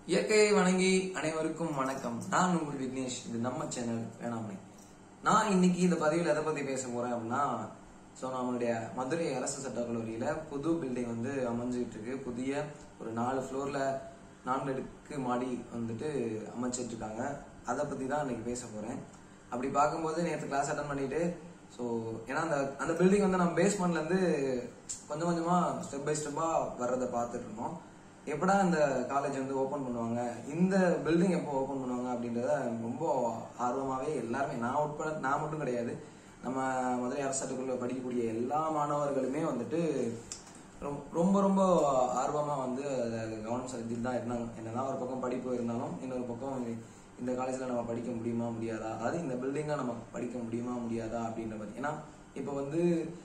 இயற்கையை வணங்கி அனைவருக்கும் வணக்கம் நான் உங்கள் விக்னேஷ் இது நம்ம சேனல் வேணாமை நான் இன்னைக்கு இந்த பதிவில் எதை பத்தி பேச போறேன் அப்படின்னா ஸோ நம்மளுடைய மதுரை அரசு சட்டக் கல்லூரியில புது பில்டிங் வந்து அமைஞ்சிட்டு இருக்கு புதிய ஒரு நாலு ஃப்ளோர்ல நான்கு அடுக்கு மாடி வந்துட்டு அமைச்சிட்டு இருக்காங்க அதை பத்தி தான் இன்னைக்கு பேச போறேன் அப்படி பார்க்கும்போது நேற்று கிளாஸ் அட்டன் பண்ணிட்டு ஸோ ஏன்னா அந்த அந்த பில்டிங் வந்து நம்ம பேஸ்மெண்ட்ல இருந்து கொஞ்சம் கொஞ்சமா ஸ்டெப் பை ஸ்டெப்பா வர்றதை பார்த்துட்டு இருந்தோம் எப்படா இந்த காலேஜ் வந்து ஓபன் பண்ணுவாங்க இந்த பில்டிங் எப்போ ஓபன் பண்ணுவாங்க அப்படின்றத ரொம்ப ஆர்வமாவே எல்லாருமே நான் உட்பட நான் மட்டும் கிடையாது நம்ம மதுரை அரசு சட்டக்குள்ள படிக்கக்கூடிய எல்லா மாணவர்களுமே வந்துட்டு ரொம்- ரொம்ப ரொம்ப ஆர்வமா வந்து அதை கவனம் செலுத்திட்டு தான் இருந்தாங்க என்னதான் ஒரு பக்கம் படிப்பு இருந்தாலும் இன்னொரு பக்கம் இந்த காலேஜ்ல நம்ம படிக்க முடியுமா முடியாதா அதாவது இந்த பில்டிங்கா நம்ம படிக்க முடியுமா முடியாதா அப்படின்ற மாதிரி ஏன்னா இப்போ வந்து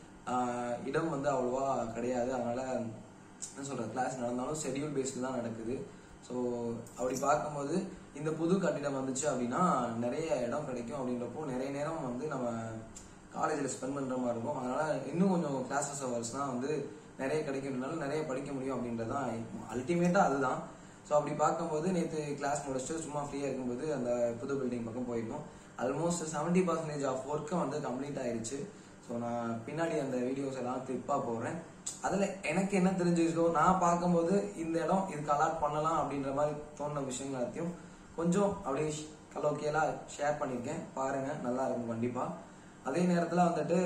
ஆஹ், இடம் வந்து அவ்வளோவா கிடையாது அதனால என்ன சொல்ற கிளாஸ் நடந்தாலும் ஷெட்யூல் பேஸ்டு தான் நடக்குது ஸோ அப்படி பார்க்கும்போது இந்த புது கட்டிடம் வந்துச்சு அப்படின்னா நிறைய இடம் கிடைக்கும் அப்படின்றப்போ நிறைய நேரம் வந்து நம்ம காலேஜில் ஸ்பெண்ட் பண்ற மாதிரி இருக்கும் அதனால இன்னும் கொஞ்சம் கிளாஸஸ் ஹவர்ஸ்லாம் வந்து நிறைய கிடைக்கிறதுனால நிறைய படிக்க முடியும் அப்படின்றதான் அல்டிமேட்டா அதுதான் ஸோ அப்படி பார்க்கும்போது நேற்று கிளாஸ் முடிச்சுட்டு சும்மா ஃப்ரீயாக இருக்கும்போது அந்த புது பில்டிங் பக்கம் போயிருந்தோம் almost seventy percentage of work வந்து கம்ப்ளீட் ஆயிருச்சு ஸோ நான் பின்னாடி அந்த வீடியோஸ் எல்லாம் கிளிப்பாக போடுறேன் அதில் எனக்கு என்ன தெரிஞ்சிருக்கோ நான் பார்க்கும்போது இந்த இடம் இதுக்கு அலாட் பண்ணலாம் அப்படின்ற மாதிரி தோணுன விஷயங்கள் எல்லாத்தையும் கொஞ்சம் அப்படியே கலோக்கியலாக ஷேர் பண்ணியிருக்கேன் பாருங்க நல்லா இருக்கும் கண்டிப்பாக அதே நேரத்தில் வந்துட்டு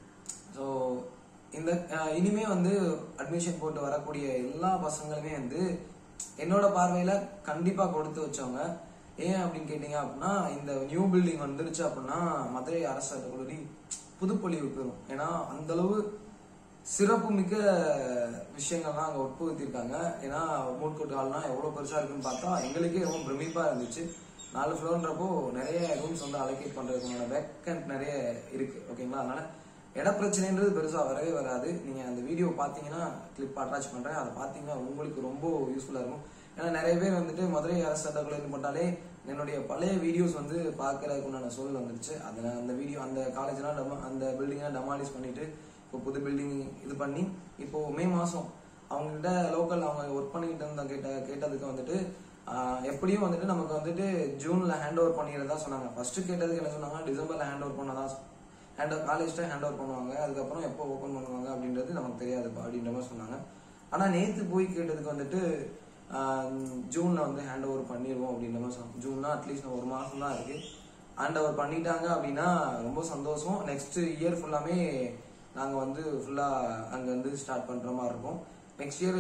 ஸோ இந்த அஹ், இனிமே வந்து அட்மிஷன் போட்டு வரக்கூடிய எல்லா பசங்களுமே வந்து என்னோட பார்வையில கண்டிப்பா கொடுத்து வச்சவங்க ஏன் அப்படின்னு கேட்டீங்க அப்படின்னா இந்த நியூ பில்டிங் வந்துருச்சு அப்படின்னா மதுரை அரசு சட்டக் கல்லூரி புதுப்பொழிவு பெறும் ஏன்னா அந்த அளவு சிறப்பு மிக்க விஷயங்கள்லாம் அங்க உட்புகுத்திருக்காங்க ஏன்னா மூட்கோட்டு ஹால்னா எவ்வளவு பெருசா இருக்குன்னு பார்த்தா எங்களுக்கே ரொம்ப பிரமிப்பா இருந்துச்சு நாலு ஃப்ளோர்ன்றப்போ நிறைய ரூம்ஸ் வந்து அலோகேட் பண்றதுக்கான வேக்கன்ட் நிறைய இருக்கு ஓகேங்களா அதனால இட பிரச்சனைன்றது பெருசா வரவே வராது நீங்க அந்த வீடியோ பாத்தீங்கன்னா கிளிப் அட்டாச் பண்றேன் அதை பாத்தீங்கன்னா உங்களுக்கு ரொம்ப யூஸ்ஃபுல்லா இருக்கும் ஏன்னா நிறைய பேர் வந்துட்டு மதுரை அரசு சட்ட கல்லூரி போட்டாலே என்னுடைய பழைய வீடியோஸ் வந்து பார்க்கறதுக்கு உண்டான சூழல் வந்துருச்சு அதுல அந்த வீடியோ அந்த காலேஜ்லாம் டெமோ அந்த பில்டிங்லாம் டெமாலிஷ் பண்ணிட்டு இப்போ புது பில்டிங் இது பண்ணி இப்போ மே மாசம் அவங்க கிட்ட லோக்கல் அவங்க ஒர்க் பண்ணிக்கிட்டு இருந்த கேட்ட கேட்டதுக்கு வந்துட்டு ஆஹ், எப்படியும் வந்துட்டு நமக்கு வந்துட்டு ஜூன்ல ஹேண்ட் ஓவர் பண்ணிடுறதா சொன்னாங்க ஃபர்ஸ்ட் கேட்டதுக்கு என்ன சொன்னாங்க டிசம்பர்ல ஹேண்ட் ஓவர் பண்ணதா ஹேண்ட் காலேஜ்ல ஹேண்ட் ஓவர் பண்ணுவாங்க அதுக்கப்புறம் எப்போ ஓப்பன் பண்ணுவாங்க அப்படின்றது நமக்கு தெரியாதுப்பா அப்படின்ற மாதிரி சொன்னாங்க ஆனா நேத்து போய் கேட்டதுக்கு வந்துட்டு ஆஹ், ஜூன்ல வந்து ஹேண்ட் ஓவர் பண்ணிடுவோம் அப்படின்ற மாதிரி சொன்னாங்க ஜூன்னா அட்லீஸ்ட் ஒரு மாசம் தான் இருக்கு ஹேண்ட் ஓவர் பண்ணிட்டாங்க அப்படின்னா ரொம்ப சந்தோஷம் நெக்ஸ்ட் இயர் ஃபுல்லாமே நாங்க வந்து ஃபுல்லா அங்க வந்து ஸ்டார்ட் பண்ற மாதிரி இருக்கும் நெக்ஸ்ட் இயர்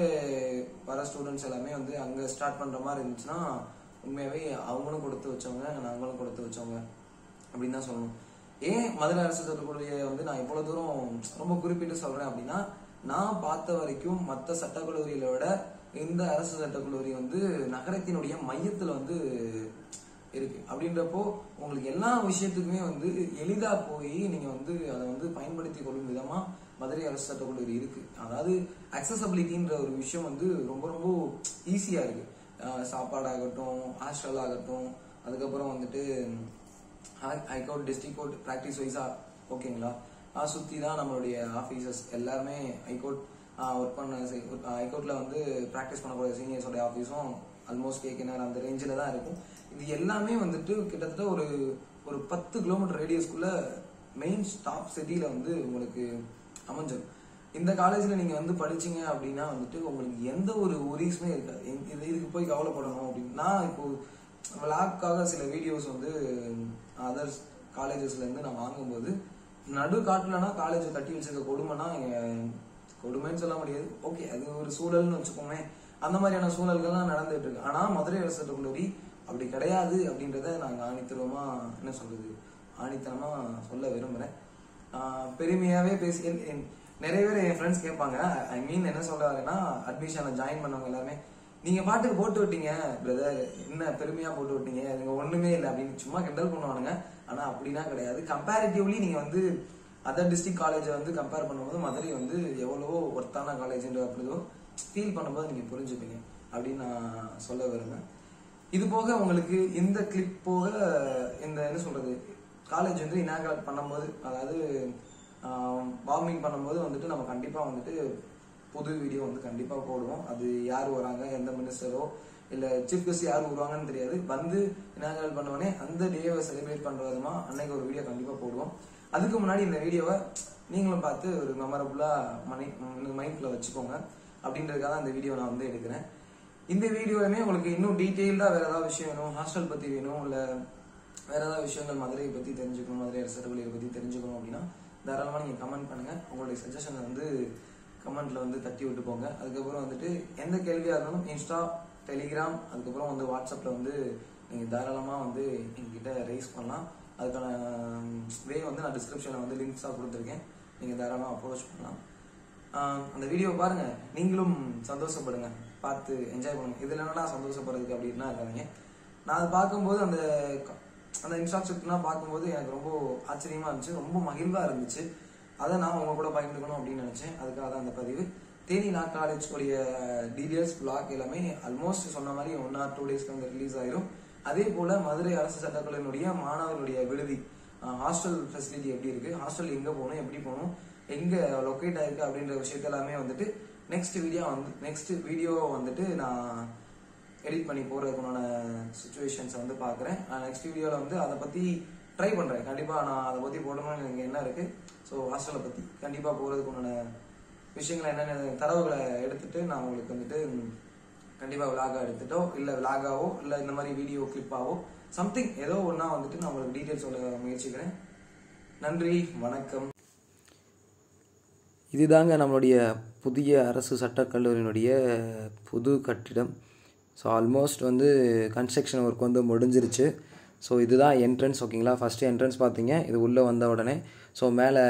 வர ஸ்டூடெண்ட்ஸ் எல்லாமே வந்து அங்க ஸ்டார்ட் பண்ற மாதிரி இருந்துச்சுன்னா உண்மையாவே அவங்களும் கொடுத்து வச்சவங்க நாங்களும் கொடுத்து வச்சவங்க அப்படின்னு தான் சொல்லணும் ஏன் மதுரை அரசு சட்டக்கல்லூரியை வந்து நான் இவ்வளவு தூரம் ரொம்ப குறிப்பிட்டு சொல்றேன் அப்படின்னா நான் பார்த்த வரைக்கும் மற்ற சட்டக்கல்லூரிகளை விட இந்த அரசு சட்டக்கல்லூரி வந்து நகரத்தினுடைய மையத்துல வந்து இருக்கு அப்படின்றப்போ உங்களுக்கு எல்லா விஷயத்துக்குமே வந்து எளிதா போய் நீங்க வந்து அதை வந்து பயன்படுத்தி கொள்ளும் விதமா மதுரை அரசு சட்டக்கல்லூரி இருக்கு அதாவது அக்சசபிலிட்டின்ற ஒரு விஷயம் வந்து ரொம்ப ரொம்ப ஈஸியா இருக்கு அஹ் சாப்பாடாகட்டும் ஹாஸ்டல் ஆகட்டும் அதுக்கப்புறம் வந்துட்டு ஹைகோர்ட் டிஸ்ட்ரிக்ட் கோர்ட் ப்ராக்டிஸ் வைஸா ஓகேங்களா அதை சுற்றி தான் நம்மளுடைய ஆஃபீஸர்ஸ் எல்லாருமே ஹைகோர்ட் ஒர்க் பண்ண ஹைகோர்ட்ல வந்து ப்ராக்டிஸ் பண்ணக்கூடிய சீனியர்ஸோட ஆஃபீஸும் ஆல்மோஸ்ட் கேட்கினார் அந்த ரேஞ்சில் தான் இருக்கும் இது எல்லாமே வந்துட்டு கிட்டத்தட்ட ஒரு ஒரு பத்து கிலோமீட்டர் ரேடியஸ்க்குள்ள மெயின் ஸ்டாப் சிட்டியில வந்து உங்களுக்கு அமைஞ்சிடும் இந்த காலேஜ்ல நீங்க வந்து படிச்சீங்க அப்படின்னா வந்துட்டு உங்களுக்கு எந்த ஒரு ஒரீஸுமே இருக்காது எங்க- இது இதுக்கு போய் கவலைப்படணும் அப்படின்னு நான் இப்போ லேப்காக சில வீடியோஸ் வந்து அதர்ஸ் காலேஜஸ்ல இருந்து நான் வாங்கும்போது நடு காட்டுலனா காலேஜ் கட்டி வச்சிருக்க கொடுமைனா எ- கொடுமைன்னு சொல்ல முடியாது ஓகே அது ஒரு சூழல்னு வச்சுக்கோங்க அந்த மாதிரியான சூழல்கள்லாம் நடந்துட்டு இருக்கு ஆனா மதுரை அரசு சட்டக் கல்லூரி அப்படி கிடையாது அப்படின்றத நாங்க ஆணித்தரமா என்ன சொல்றது ஆணித்தனமா சொல்ல விரும்புறேன் ஆஹ் பெருமையாவே பேசி என்- என்- நிறைய பேர் என் ஃப்ரெண்ட்ஸ் கேட்பாங்க ஐ மீன் என்ன சொல்றாருன்னா அட்மிஷன்ல ஜாயின் பண்ணவங்க எல்லாருமே நீங்க பாட்டுக்கு போட்டு விட்டீங்க பிரதர் என்ன பெருமையா போட்டு விட்டீங்க நீங்க ஒண்ணுமே இல்லை அப்படின்னு சும்மா கிண்டல் பண்ணுவானுங்க ஆனா அப்படின்னா கிடையாது கம்பேரிட்டிவ்லி நீங்க வந்து அதர் டிஸ்ட்ரிக்ட் காலேஜை வந்து கம்பேர் பண்ணும்போது மதுரை வந்து எவ்வளவோ ஒர்த்தான காலேஜ்ன்ற அப்படிதோ ஃபீல் பண்ணும்போது நீங்க புரிஞ்சுப்பீங்க அப்படின்னு நான் சொல்ல விரும்புறேன் இது போக உங்களுக்கு இந்த கிளிப் போக இந்த என்ன சொல்றது காலேஜ் வந்து இனாகரேட் பண்ணும்போது அதாவது வார்மிங் பண்ணும்போது வந்துட்டு நம்ம கண்டிப்பா வந்துட்டு புது வீடியோ வந்து கண்டிப்பா போடுவோம் அது யார் வராங்க எந்த மினிஸ்டரோ இல்ல சீஃப் கெஸ்ட் யார் வருவாங்கன்னு தெரியாது வந்து இனாகரல் பண்ணவனே அந்த டேவை செலிப்ரேட் பண்ற விதமா அன்னைக்கு ஒரு வீடியோ கண்டிப்பா போடுவோம் அதுக்கு முன்னாடி இந்த வீடியோவை நீங்களும் பார்த்து ஒரு மெமரபுளா மணி மைண்ட்ல வச்சுக்கோங்க அப்படின்றதுக்காக அந்த வீடியோ நான் வந்து எடுக்கிறேன் இந்த வீடியோவுமே உங்களுக்கு இன்னும் டீட்டெயில்டா வேற ஏதாவது விஷயம் வேணும் ஹாஸ்டல் பத்தி வேணும் இல்ல வேற ஏதாவது விஷயங்கள் மதுரையை பத்தி தெரிஞ்சுக்கணும் மதுரை அரசர் பள்ளியை பத்தி தெரிஞ்சுக்கணும் அப்படின்னா தாராளமா நீங்க கமெண்ட் பண்ணுங்க உங்களுடைய சஜஷனை வந்து கமெண்ட்ல வந்து தட்டி விட்டு போங்க அதுக்கப்புறம் வந்துட்டு எந்த கேள்வியா இருந்தாலும் இன்ஸ்டா டெலிகிராம் அதுக்கப்புறம் வந்து வாட்ஸ்அப்ல வந்து நீங்க தாராளமா வந்து எங்ககிட்ட ரைஸ் பண்ணலாம் அதுக்கான வே வந்து நான் டிஸ்கிரிப்ஷன்ல வந்து லிங்க்ஸா கொடுத்துருக்கேன் நீங்க தாராளமா அப்ரோச் பண்ணலாம் ஆஹ் அந்த வீடியோ பாருங்க நீங்களும் சந்தோஷப்படுங்க பார்த்து என்ஜாய் பண்ணுங்க இதுல என்னடா சந்தோஷப்படுறதுக்கு அப்படின்னா இருக்காங்க நான் அதை பார்க்கும்போது அந்த க- அந்த இன்ஸ்ட்ரக்ஷன்லாம் பார்க்கும்போது எனக்கு ரொம்ப ஆச்சரியமா இருந்துச்சு ரொம்ப மகிழ்வா இருந்துச்சு அதை நான் உங்க கூட பகிர்ந்துக்கணும் அப்படின்னு நினைச்சேன் அதுக்காக தான் அந்த பதிவு தேனி லா காலேஜ் உடைய டீடைல்ஸ் பிளாக் எல்லாமே ஆல்மோஸ்ட் சொன்ன மாதிரி ஒன் ஆர் டூ டேஸ்க்கு வந்து ரிலீஸ் ஆயிரும் அதே போல மதுரை அரசு சட்டக்கல்லூரியினுடைய மாணவர்களுடைய விடுதி ஹாஸ்டல் ஃபெசிலிட்டி எப்படி இருக்கு ஹாஸ்டல் எங்க போகணும் எப்படி போகணும் எங்க லொக்கேட் ஆயிருக்கு அப்படின்ற விஷயத்த எல்லாமே வந்துட்டு நெக்ஸ்ட் வீடியோ வந்து நெக்ஸ்ட் வீடியோ வந்துட்டு நான் எடிட் பண்ணி போறதுக்குண்டான சுச்சுவேஷன்ஸ் வந்து பாக்குறேன் நெக்ஸ்ட் வீடியோல வந்து அதை பத்தி ட்ரை பண்றேன் கண்டிப்பா நான் அதை பத்தி போடணும்னு எனக்கு என்ன இருக்கு ஸோ ஹாஸ்டலை பத்தி கண்டிப்பா போறதுக்குண்டான விஷயங்களை என்னென்ன தரவுகளை எடுத்துட்டு நான் உங்களுக்கு வந்துட்டு கண்டிப்பா விலாகா எடுத்துட்டோ இல்ல விலாகாவோ இல்ல இந்த மாதிரி வீடியோ கிளிப்பாவோ சம்திங் ஏதோ ஒண்ணா வந்துட்டு நான் உங்களுக்கு டீட்டெயில்ஸ் சொல்ல முயற்சிக்கிறேன் நன்றி வணக்கம் இதுதாங்க நம்மளுடைய புதிய அரசு சட்டக்கல்லூரியினுடைய புது கட்டிடம் ஸோ ஆல்மோஸ்ட் வந்து கன்ஸ்ட்ரக்ஷன் ஒர்க் வந்து முடிஞ்சிருச்சு ஸோ இதுதான் என்ட்ரன்ஸ் ஓகேங்களா ஃபஸ்ட்டு என்ட்ரன்ஸ் பார்த்தீங்க இது உள்ளே வந்த உடனே ஸோ மேலே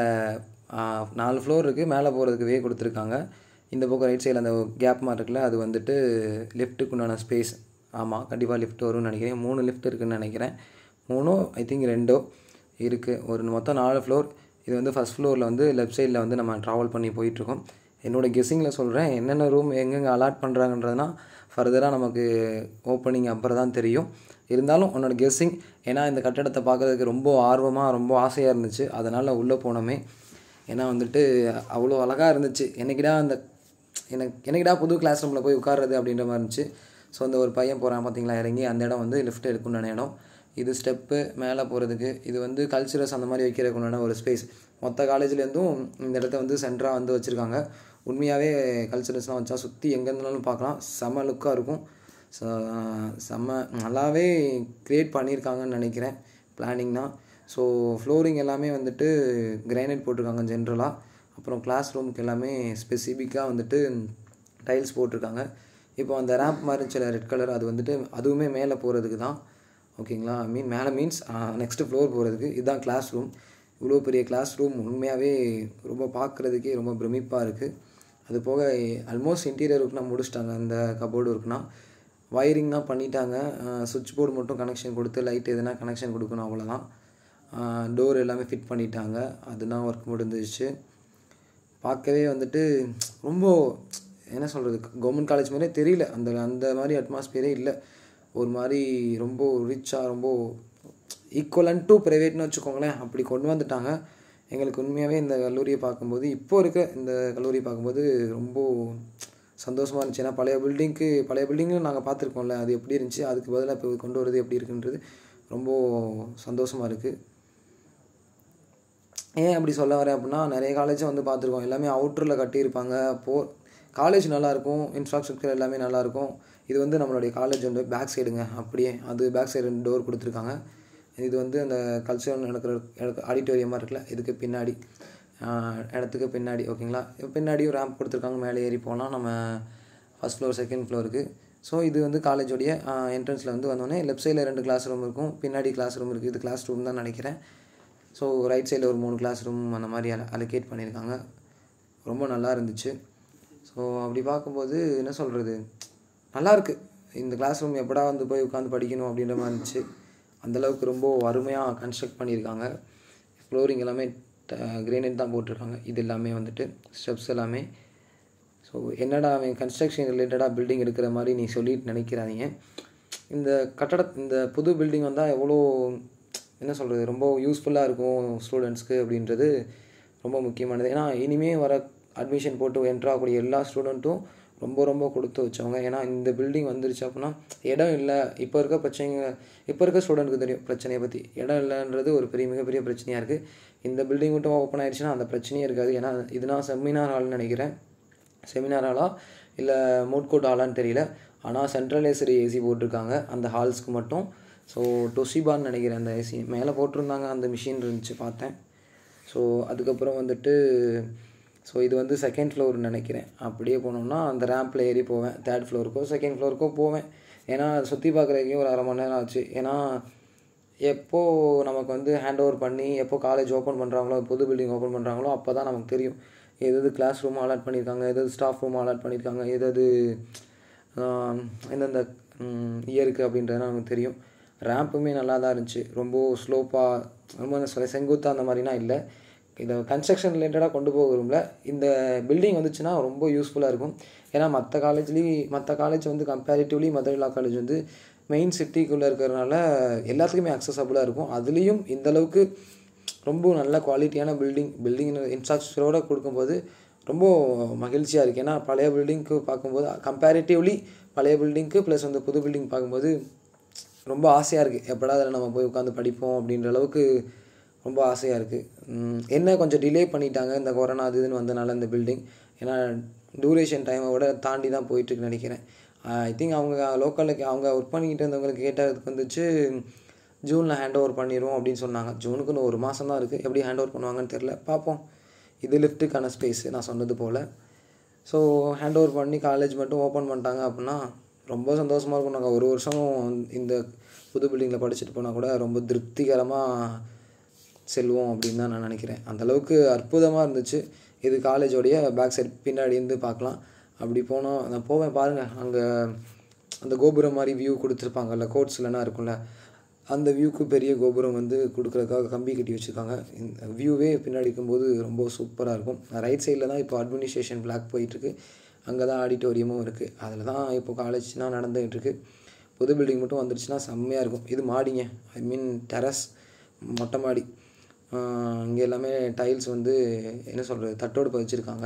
நாலு ஃப்ளோர் இருக்குது மேலே போகிறதுக்கு வே கொடுத்துருக்காங்க இந்த பக்கம் ரைட் சைடில் அந்த கேப் மாதிரி இருக்குல்ல அது வந்துட்டு லிஃப்ட்டுக்கு உண்டான ஸ்பேஸ் ஆமாம் கண்டிப்பாக லிஃப்ட் வரும்னு நினைக்கிறேன் மூணு லிஃப்ட் இருக்குன்னு நினைக்கிறேன் மூணோ ஐ திங்க் ரெண்டோ இருக்குது ஒரு மொத்தம் நாலு ஃப்ளோர் இது வந்து ஃபஸ்ட் ஃப்ளோரில் வந்து லெஃப்ட் சைடில் வந்து நம்ம ட்ராவல் பண்ணி போயிட்டுருக்கோம் என்னோட கெஸ்ஸிங்கில் சொல்கிறேன் என்னென்ன ரூம் எங்கெங்கே அலாட் பண்ணுறாங்கன்றதுனா ஃபர்தராக நமக்கு ஓப்பனிங் அப்புறம் தான் தெரியும் இருந்தாலும் உன்னோட கெஸ்ஸிங் ஏன்னா இந்த கட்டடத்தை பார்க்கறதுக்கு ரொம்ப ஆர்வமாக ரொம்ப ஆசையாக இருந்துச்சு அதனால் உள்ளே போனோமே ஏன்னா வந்துட்டு அவ்வளோ அழகாக இருந்துச்சு என்னைக்கிடா அந்த எனக்கு என்னைக்கிடா புது கிளாஸ் ரூமில் போய் உட்கார்றது அப்படின்ற மாதிரி இருந்துச்சு ஸோ அந்த ஒரு பையன் போகிறான் பார்த்தீங்களா இறங்கி அந்த இடம் வந்து லிஃப்ட் எடுக்கணும்னு இடம் இது ஸ்டெப்பு மேலே போகிறதுக்கு இது வந்து கல்ச்சுரல்ஸ் அந்த மாதிரி வைக்கிறதுக்குண்டான ஒரு ஸ்பேஸ் மொத்த காலேஜ்லேருந்தும் இந்த இடத்த வந்து சென்டராக வந்து வச்சுருக்காங்க உண்மையாகவே கல்ச்சுரல்ஸ்லாம் வச்சா சுற்றி எங்கே இருந்தாலும் பார்க்கலாம் செம்ம லுக்காக இருக்கும் ஸோ செம்ம நல்லாவே க்ரியேட் பண்ணியிருக்காங்கன்னு நினைக்கிறேன் பிளானிங் தான் ஸோ ஃப்ளோரிங் எல்லாமே வந்துட்டு கிரானைட் போட்டிருக்காங்க ஜென்ரலாக அப்புறம் கிளாஸ் ரூமுக்கு எல்லாமே ஸ்பெசிஃபிக்காக வந்துட்டு டைல்ஸ் போட்டிருக்காங்க இப்போ அந்த ரேம்ப் மாதிரி இருந்துச்சுல ரெட் கலர் அது வந்துட்டு அதுவுமே மேலே போகிறதுக்கு தான் ஓகேங்களா மீன் மேலே மீன்ஸ் நெக்ஸ்ட்டு ஃப்ளோர் போகிறதுக்கு இதுதான் கிளாஸ் ரூம் இவ்வளோ பெரிய கிளாஸ் ரூம் உண்மையாகவே ரொம்ப பார்க்குறதுக்கே ரொம்ப பிரமிப்பாக இருக்குது அது போக ஆல்மோஸ்ட் இன்டீரியர் ஒர்க்னா முடிச்சிட்டாங்க அந்த கபோர்டு ஒர்க்னா வயரிங் தான் பண்ணிட்டாங்க சுவிட்ச் போர்டு மட்டும் கனெக்ஷன் கொடுத்து லைட் எதுனா கனெக்ஷன் கொடுக்கணும் அவ்வளோதான் டோர் எல்லாமே ஃபிட் பண்ணிட்டாங்க அதுதான் ஒர்க் முடிஞ்சிச்சு பார்க்கவே வந்துட்டு ரொம்ப என்ன சொல்கிறது கவர்மெண்ட் காலேஜ் மாதிரியே தெரியல அந்த அந்த மாதிரி அட்மாஸ்பியரே இல்லை ஒரு மாதிரி ரொம்ப ரிச்சாக ரொம்ப ஈக்குவலன் டு ப்ரைவேட்னு வச்சுக்கோங்களேன் அப்படி கொண்டு வந்துட்டாங்க எங்களுக்கு உண்மையாகவே இந்த கல்லூரியை பார்க்கும்போது இப்போ இருக்க இந்த கல்லூரியை பார்க்கும்போது ரொம்ப சந்தோஷமாக இருந்துச்சு ஏன்னா பழைய பில்டிங்க்கு பழைய பில்டிங்கும் நாங்கள் பார்த்துருக்கோம்ல அது எப்படி இருந்துச்சு அதுக்கு பதிலாக இப்போ கொண்டு வரது எப்படி இருக்குன்றது ரொம்ப சந்தோஷமாக இருக்குது ஏன் அப்படி சொல்ல வரேன் அப்படின்னா நிறைய காலேஜும் வந்து பார்த்துருக்கோம் எல்லாமே அவுட்டரில் கட்டியிருப்பாங்க போ காலேஜ் நல்லாயிருக்கும் இன்ஃப்ராஸ்ட்ரக்சர் எல்லாமே நல்லாயிருக்கும் இது வந்து நம்மளுடைய காலேஜ் வந்து பேக் சைடுங்க அப்படியே அது பேக் சைடு ரெண்டு டோர் கொடுத்துருக்காங்க இது வந்து அந்த கல்ச்சரல் நடக்கிற ஆடிட்டோரியமாக இருக்குல்ல இதுக்கு பின்னாடி இடத்துக்கு பின்னாடி ஓகேங்களா பின்னாடியும் ரேம்ப் கொடுத்துருக்காங்க மேலே ஏறி போகலாம் நம்ம ஃபஸ்ட் ஃப்ளோர் செகண்ட் ஃப்ளோருக்கு ஸோ இது வந்து காலேஜோடைய என்ட்ரன்ஸில் வந்து வந்தோடனே லெஃப்ட் சைடில் ரெண்டு கிளாஸ் ரூம் இருக்கும் பின்னாடி கிளாஸ் ரூம் இருக்குது இது கிளாஸ் ரூம் தான் நினைக்கிறேன் ஸோ ரைட் சைடில் ஒரு மூணு கிளாஸ் ரூம் அந்த மாதிரி அல அலோகேட் பண்ணியிருக்காங்க ரொம்ப நல்லா இருந்துச்சு ஸோ அப்படி பார்க்கும்போது என்ன சொல்கிறது நல்லாயிருக்கு இந்த கிளாஸ் ரூம் எப்படா வந்து போய் உட்காந்து படிக்கணும் அப்படின்ற மாதிரி இருந்துச்சு அந்தளவுக்கு ரொம்ப அருமையாக கன்ஸ்ட்ரக்ட் பண்ணியிருக்காங்க ஃப்ளோரிங் எல்லாமே கிரேனைட் தான் போட்டிருக்காங்க இது எல்லாமே வந்துட்டு ஸ்டெப்ஸ் எல்லாமே ஸோ என்னடா அவன் கன்ஸ்ட்ரக்ஷன் ரிலேட்டடாக பில்டிங் எடுக்கிற மாதிரி நீ சொல்லிட்டு நினைக்கிறாதீங்க இந்த கட்டட இந்த புது பில்டிங் வந்தால் எவ்வளோ என்ன சொல்கிறது ரொம்ப யூஸ்ஃபுல்லாக இருக்கும் ஸ்டூடெண்ட்ஸ்க்கு அப்படின்றது ரொம்ப முக்கியமானது ஏன்னா இனிமேல் வர அட்மிஷன் போட்டு என்ட்ரு ஆகக்கூடிய எல்லா ஸ்டூடெண்ட்டும் ரொம்ப ரொம்ப கொடுத்து வச்சவங்க ஏன்னா இந்த பில்டிங் வந்துருச்சு அப்படின்னா இடம் இல்லை இப்போ இருக்க பிரச்சனைங்க இப்போ இருக்க ஸ்டூடெண்ட்டுக்கு தெரியும் பிரச்சனையை பற்றி இடம் இல்லைன்றது ஒரு பெரிய மிகப்பெரிய பிரச்சனையாக இருக்குது இந்த பில்டிங் மட்டும் ஓப்பன் ஆயிடுச்சுன்னா அந்த பிரச்சனையே இருக்காது ஏன்னா இது நான் செமினார் ஹால்னு நினைக்கிறேன் செமினார் ஹாலா இல்லை மூட் கோட் ஹாலான்னு தெரியல ஆனால் சென்ட்ரல் ஏசரி ஏசி போட்டிருக்காங்க அந்த ஹால்ஸ்க்கு மட்டும் ஸோ டொசிபான்னு நினைக்கிறேன் அந்த ஏசி மேலே போட்டிருந்தாங்க அந்த மிஷின் இருந்துச்சு பார்த்தேன் ஸோ அதுக்கப்புறம் வந்துட்டு ஸோ இது வந்து செகண்ட் ஃப்ளோர் நினைக்கிறேன் அப்படியே போனோம்னா அந்த ரேம்பில் ஏறி போவேன் தேர்ட் ஃப்ளோருக்கோ செகண்ட் ஃப்ளோருக்கோ போவேன் ஏன்னா சுற்றி பார்க்குறதுக்கே ஒரு அரை மணி நேரம் ஆச்சு ஏன்னா எப்போ நமக்கு வந்து ஹேண்ட் ஓவர் பண்ணி எப்போ காலேஜ் ஓப்பன் பண்ணுறாங்களோ புது பில்டிங் ஓப்பன் பண்ணுறாங்களோ அப்போ தான் நமக்கு தெரியும் எது எது கிளாஸ் ரூம் அலாட் பண்ணியிருக்காங்க எது ஸ்டாஃப் ரூம் அலாட் பண்ணியிருக்காங்க எது எது ஆஹ், எந்தெந்த இயருக்கு அப்படின்றது நமக்கு தெரியும் ரேம்புமே நல்லா தான் இருந்துச்சு ரொம்ப ஸ்லோப்பாக ரொம்ப என்ன சொல்ல செங்குத்தாக அந்த மாதிரினா இல்லை இதை கன்ஸ்ட்ரக்ஷன் ரிலேட்டடாக கொண்டு போக விரும்பல இந்த பில்டிங் வந்துச்சுன்னா ரொம்ப யூஸ்ஃபுல்லாக இருக்கும் ஏன்னா மற்ற காலேஜ்லேயும் மற்ற காலேஜ் வந்து கம்பேரிட்டிவ்லி மதுரை லா காலேஜ் வந்து மெயின் சிட்டிக்குள்ளே இருக்கிறதுனால எல்லாத்துக்குமே அக்சசபிளாக இருக்கும் அதுலேயும் இந்த அளவுக்கு ரொம்ப நல்ல குவாலிட்டியான பில்டிங் பில்டிங் இன்ஃப்ராஸ்ட்ரக்சரோடு கொடுக்கும்போது ரொம்ப மகிழ்ச்சியாக இருக்குது ஏன்னா பழைய பில்டிங்க்கு பார்க்கும்போது கம்பேரிட்டிவ்லி பழைய பில்டிங்க்கு ப்ளஸ் வந்து புது பில்டிங் பார்க்கும்போது ரொம்ப ஆசையாக இருக்குது எப்படா அதில் நம்ம போய் உட்காந்து படிப்போம் அப்படின்ற அளவுக்கு ரொம்ப ஆசையாக இருக்குது என்ன கொஞ்சம் டிலே பண்ணிட்டாங்க இந்த கொரோனா அது இதுன்னு வந்தனால இந்த பில்டிங் ஏன்னா டூரேஷன் டைமை விட தாண்டி தான் போயிட்டுருக்கு நினைக்கிறேன் ஐ திங்க் அவங்க லோக்கலுக்கு அவங்க ஒர்க் பண்ணிக்கிட்டு இருந்தவங்களுக்கு கேட்டதுக்கு வந்துச்சு ஜூனில் ஹேண்ட் ஓவர் பண்ணிடுவோம் அப்படின்னு சொன்னாங்க ஜூனுக்கு இன்னும் ஒரு மாதம் தான் இருக்குது எப்படி ஹேண்ட் ஓவர் பண்ணுவாங்கன்னு தெரில பார்ப்போம் இது லிஃப்ட்டுக்கான ஸ்பேஸு நான் சொன்னது போல் ஸோ ஹேண்ட் ஓவர் பண்ணி காலேஜ் மட்டும் ஓப்பன் பண்ணிட்டாங்க அப்படின்னா ரொம்ப சந்தோஷமாக இருக்கும் நாங்கள் ஒரு வருஷம் இந்த புது பில்டிங்கில் படிச்சுட்டு போனால் கூட ரொம்ப திருப்திகரமாக செல்வோம் அப்படின்னு தான் நான் நினைக்கிறேன் அந்தளவுக்கு அற்புதமாக இருந்துச்சு இது காலேஜோடைய பேக் சைட் பின்னாடி இருந்து பார்க்கலாம் அப்படி போனோம் நான் போவேன் பாருங்கள் அங்கே அந்த கோபுரம் மாதிரி வியூ கொடுத்துருப்பாங்கல்ல கோட்ஸ்லலாம் இருக்கும்ல அந்த வியூக்கு பெரிய கோபுரம் வந்து கொடுக்குறதுக்காக கம்பி கட்டி வச்சுருக்காங்க இந்த வியூவே பின்னாடி இருக்கும்போது ரொம்ப சூப்பராக இருக்கும் ரைட் சைடில் தான் இப்போ அட்மினிஸ்ட்ரேஷன் பிளாக் போயிட்டுருக்கு அங்கே தான் ஆடிட்டோரியமும் இருக்குது அதில் தான் இப்போ காலேஜ்னால் நடந்துகிட்டு இருக்கு புது பில்டிங் மட்டும் வந்துருச்சுன்னா செம்மையாக இருக்கும் இது மாடிங்க ஐ மீன் டெரஸ் மொட்டை மாடி இங்கே எல்லாமே டைல்ஸ் வந்து என்ன சொல்கிறது தட்டோடு பதிச்சிருக்காங்க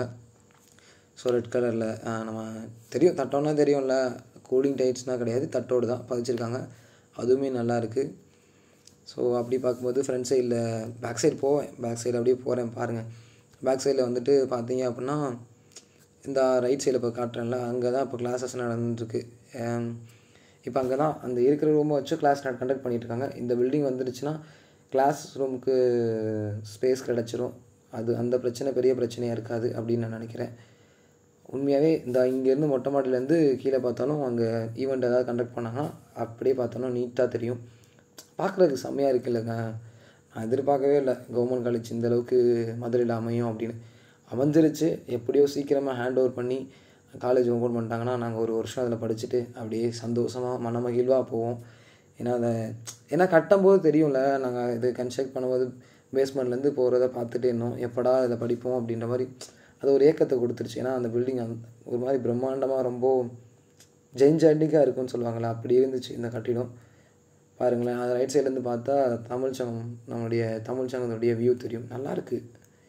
ஸோ ரெட் கலரில் நம்ம தெரியும் தட்டோன்னா தெரியும்ல கூலிங் டைட்ஸ்னால் கிடையாது தட்டோடு தான் பதிச்சிருக்காங்க அதுவுமே நல்லா இருக்குது ஸோ அப்படி பார்க்கும்போது ஃப்ரண்ட் சைடில் பேக் சைடு போவேன் பேக் சைடு அப்படியே போகிறேன் பாருங்கள் பேக் சைடில் வந்துட்டு பார்த்தீங்க அப்படின்னா இந்த ரைட் சைடில் இப்போ காட்டுறேன்ல அங்கே தான் இப்போ கிளாஸஸ் நடந்துருக்கு இப்போ அங்கே தான் அந்த இருக்கிற ரூமை வச்சு கிளாஸ் கண்டக்ட் பண்ணிட்டு இருக்காங்க இந்த பில்டிங் வந்துடுச்சுன்னா கிளாஸ் ரூமுக்கு ஸ்பேஸ் கிடச்சிரும் அது அந்த பிரச்சனை பெரிய பிரச்சனையாக இருக்காது அப்படின்னு நான் நினைக்கிறேன் உண்மையாகவே இந்த இங்கேருந்து மொட்டை மாடிலேருந்து கீழே பார்த்தாலும் அங்கே ஈவெண்ட் ஏதாவது கண்டக்ட் பண்ணாங்கன்னா அப்படியே பார்த்தாலும் நீட்டாக தெரியும் பார்க்குறதுக்கு செம்மையாக இருக்குல்லங்க நான் எதிர்பார்க்கவே இல்லை கவர்மெண்ட் காலேஜ் இந்த அளவுக்கு மதுரையில் அமையும் அப்படின்னு அமைஞ்சிருச்சு எப்படியோ சீக்கிரமாக ஹேண்ட் ஓவர் பண்ணி காலேஜ் ஓப்பன் பண்ணிட்டாங்கன்னா நாங்கள் ஒரு வருஷம் அதில் படிச்சுட்டு அப்படியே சந்தோஷமாக மனமகிழ்வாக போவோம் ஏன்னா அதை ஏன்னா கட்டும்போது தெரியும்ல நாங்கள் இது கன்ஸ்ட்ரக்ட் பண்ணும்போது பேஸ்மெண்ட்லேருந்து போகிறத பார்த்துட்டே இருந்தோம் எப்படா இதை படிப்போம் அப்படின்ற மாதிரி அது ஒரு ஏக்கத்தை கொடுத்துருச்சு ஏன்னா அந்த பில்டிங் அந்த ஒரு மாதிரி பிரம்மாண்டமாக ரொம்ப ஜெயின்ஜாண்டிக்காக இருக்கும்னு சொல்லுவாங்களே அப்படி இருந்துச்சு இந்த கட்டிடம் பாருங்களேன் அது ரைட் சைட்லேருந்து பார்த்தா தமிழ் சங்கம் நம்மளுடைய தமிழ் சங்கத்துடைய வியூ தெரியும் நல்லாயிருக்கு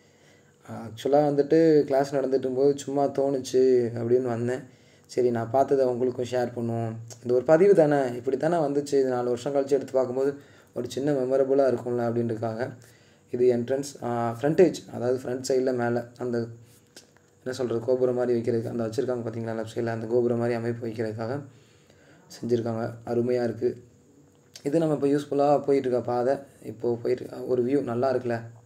ஆக்சுவலாக வந்துட்டு கிளாஸ் நடந்துட்டு போது சும்மா தோணுச்சு அப்படின்னு வந்தேன் சரி நான் பார்த்ததை உங்களுக்கும் ஷேர் பண்ணுவோம் இந்த ஒரு பதிவு தானே இப்படி தானே வந்துச்சு இது நாலு வருஷம் கழிச்சு எடுத்து பார்க்கும்போது ஒரு சின்ன மெமரபுளாக இருக்கும்ல அப்படின்றதுக்காக இது என்ட்ரன்ஸ் ஃப்ரண்டேஜ் அதாவது ஃப்ரண்ட் சைடில் மேலே அந்த என்ன சொல்கிறது கோபுரம் மாதிரி வைக்கிறதுக்கு அந்த வச்சுருக்காங்க பார்த்தீங்களா லெஃப்ட் சைடில் அந்த கோபுரம் மாதிரி அமைப்பு வைக்கிறதுக்காக செஞ்சுருக்காங்க அருமையாக இருக்குது இது நம்ம இப்போ யூஸ்ஃபுல்லாக போயிட்டுருக்க பாதை இப்போது போயிட்டு ஒரு வியூ நல்லா இருக்குல்ல